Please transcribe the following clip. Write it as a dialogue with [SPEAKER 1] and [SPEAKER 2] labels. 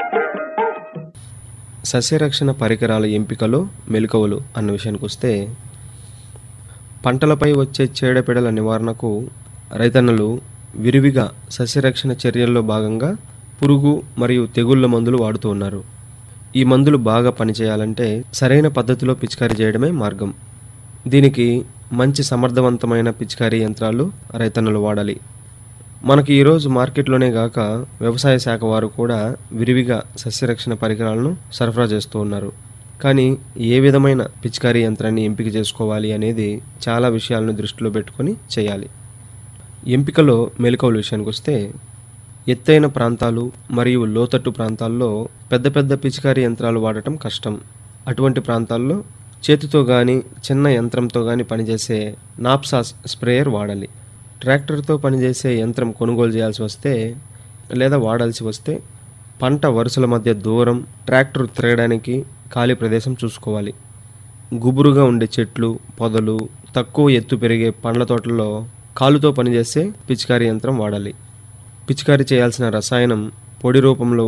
[SPEAKER 1] సస్యరక్షణ పరికరాల ఎంపికలో మెలకువలు అన్న విషయానికి వస్తే పంటలపై వచ్చే చీడపీడల నివారణకు రైతన్నలు విరివిగా సస్యరక్షణ చర్యల్లో భాగంగా పురుగు మరియు తెగుళ్ళ మందులు వాడుతూ ఉన్నారు ఈ మందులు బాగా పనిచేయాలంటే సరైన పద్ధతిలో పిచికారీ చేయడమే మార్గం దీనికి మంచి సమర్థవంతమైన పిచికారీ యంత్రాలు రైతన్నలు వాడాలి మనకి ఈరోజు మార్కెట్లోనే గాక వ్యవసాయ శాఖ వారు కూడా విరివిగా సస్యరక్షణ పరికరాలను సరఫరా చేస్తూ ఉన్నారు కానీ ఏ విధమైన పిచికారీ యంత్రాన్ని ఎంపిక చేసుకోవాలి అనేది చాలా విషయాలను దృష్టిలో పెట్టుకొని చేయాలి ఎంపికలో మెలకువల విషయానికి వస్తే ఎత్తైన ప్రాంతాలు మరియు లోతట్టు ప్రాంతాల్లో పెద్ద పెద్ద పిచికారీ యంత్రాలు వాడటం కష్టం అటువంటి ప్రాంతాల్లో చేతితో కానీ చిన్న యంత్రంతో కానీ పనిచేసే నాప్సాస్ స్ప్రేయర్ వాడాలి ట్రాక్టర్తో పనిచేసే యంత్రం కొనుగోలు చేయాల్సి వస్తే లేదా వాడాల్సి వస్తే పంట వరుసల మధ్య దూరం ట్రాక్టర్ తిరగడానికి ఖాళీ ప్రదేశం చూసుకోవాలి గుబురుగా ఉండే చెట్లు పొదలు తక్కువ ఎత్తు పెరిగే పండ్ల తోటల్లో కాలుతో పనిచేసే పిచికారీ యంత్రం వాడాలి పిచికారీ చేయాల్సిన రసాయనం పొడి రూపంలో